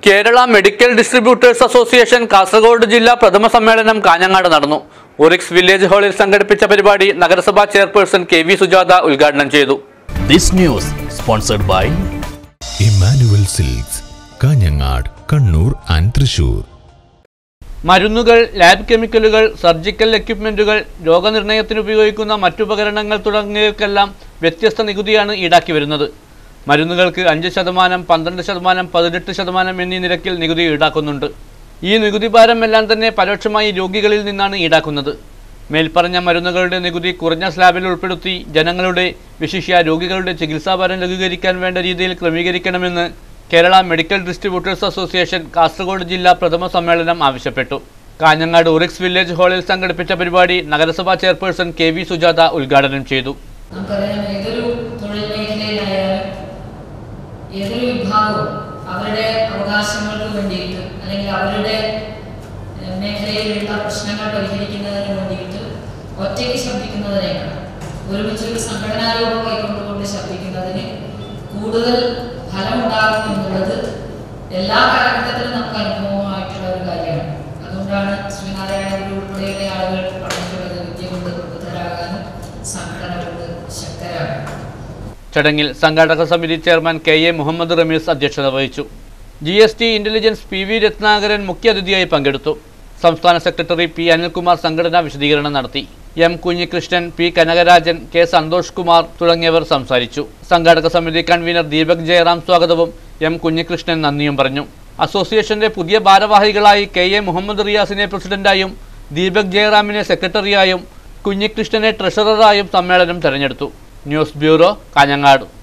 Kerala medical distributors association Kasaragod ജില്ലാ പ്രഥമ സമ്മേളനം കാഞ്ഞങ്ങാട് നടന്നു ഒറിക്സ് വില്ലേജ് ഹാളിൽ സംഘടിപ്പിച്ച പരിപാടി നഗരസഭാ ചെയർപേഴ്സൺ കെ വി സുജാത ഉദ്ഘാടനം ചെയ്തു This news sponsored by Immanuel Silks Kanhangad Kannur and Thrissur മരുന്നുകൾ ലാബ് കെമിക്കലുകൾ സർജിക്കൽ എക്യുപ്മെന്റുകൾ രോഗനിർണയത്തിന് ഉപയോഗിക്കുന്ന മറ്റുപകരണങ്ങൾ തുടങ്ങിയവയ്ക്കെല്ലാം വ്യത്യസ്ത നികുതിയാണ് ഈടാക്കി വരുന്നത് മരുന്നുകൾക്ക് അഞ്ച് ശതമാനം പന്ത്രണ്ട് ശതമാനം പതിനെട്ട് ശതമാനം എന്നീ നിരക്കിൽ നികുതി ഈടാക്കുന്നുണ്ട് ഈ നികുതി ഭാരമെല്ലാം തന്നെ പരോക്ഷമായി രോഗികളിൽ നിന്നാണ് ഈടാക്കുന്നത് മേൽപ്പറഞ്ഞ മരുന്നുകളുടെ നികുതി കുറഞ്ഞ സ്ലാബിൽ ഉൾപ്പെടുത്തി ജനങ്ങളുടെ വിശിഷ്യ രോഗികളുടെ ചികിത്സാഭാരം ലഘൂകരിക്കാൻ വേണ്ട രീതിയിൽ ക്രമീകരിക്കണമെന്ന് Kerala medical distributors association Kasaragod ജില്ലാ പ്രഥമ സമ്മേളനം ആവശ്യപ്പെട്ടു കാഞ്ഞങ്ങാട് ഒറിക്സ് വില്ലേജ് ഹാളിൽ സംഘടിപ്പിച്ച പരിപാടി നഗരസഭാ ചെയർപേഴ്സൺ കെ വി സുജാത ഉദ്ഘാടനം ചെയ്തു നമുക്കറിയാം ഏതൊരു തൊഴിൽ മേഖലയിലായാലും ഏതൊരു വിഭാഗവും അവരുടെ അവകാശങ്ങൾക്ക് വേണ്ടിയിട്ട് അല്ലെങ്കിൽ അവരുടെ ഏഹ്, മേഖലയിലുള്ള പ്രശ്നങ്ങൾ പരിഹരിക്കുന്നതിന് വേണ്ടിയിട്ട് ഒറ്റയ്ക്ക് ശബ്ദിക്കുന്നതിനേക്കാൾ ഒരുമിച്ച് ഒരു സംഘടനാ രൂപം കൈക്കൊണ്ടുകൊണ്ട് ശബ്ദിക്കുന്നതിന് കൂടുതൽ ഫലമുണ്ടാകും എന്നുള്ളത് എല്ലാ കാലഘട്ടത്തിലും നമുക്ക് അനുഭവമായിട്ടുള്ള ഒരു കാര്യമാണ് അതുകൊണ്ടാണ് ശ്രീനാരായണ ഗുരു ഉൾപ്പെടെയുള്ള ആളുകൾ പറഞ്ഞിട്ടുള്ളത് വിദ്യ കൊണ്ട് പ്രബുദ്ധരാകാനും സംഘടന കൊണ്ട് ശക്തരാകാനും ചടങ്ങിൽ സംഘാടക സമിതി chairman K A Muhammad Rameez അധ്യക്ഷത വഹിച്ചു G S T intelligence P V Ratnakaran മുഖ്യാതിഥിയായി പങ്കെടുത്തു സംസ്ഥാന സെക്രട്ടറി പി അനിൽകുമാർ സംഘടനാ വിശദീകരണം നടത്തി M Kunhikrishnan P Kanakarajan K Santhosh Kumar തുടങ്ങിയവർ സംസാരിച്ചു സംഘാടക സമിതി കൺവീനർ ദീപക് ജയറാം സ്വാഗതവും എം കുഞ്ഞികൃഷ്ണൻ നന്ദിയും പറഞ്ഞു അസോസിയേഷന്റെ പുതിയ ഭാരവാഹികളായി കെ എ മുഹമ്മദ് റിയാസിനെ പ്രസിഡന്റായും ദീപക് ജയറാമിനെ സെക്രട്ടറിയായും കുഞ്ഞികൃഷ്ണനെ ട്രഷററായും സമ്മേളനം തെരഞ്ഞെടുത്തു ന്യൂസ് ബ്യൂറോ കാഞ്ഞങ്ങാട്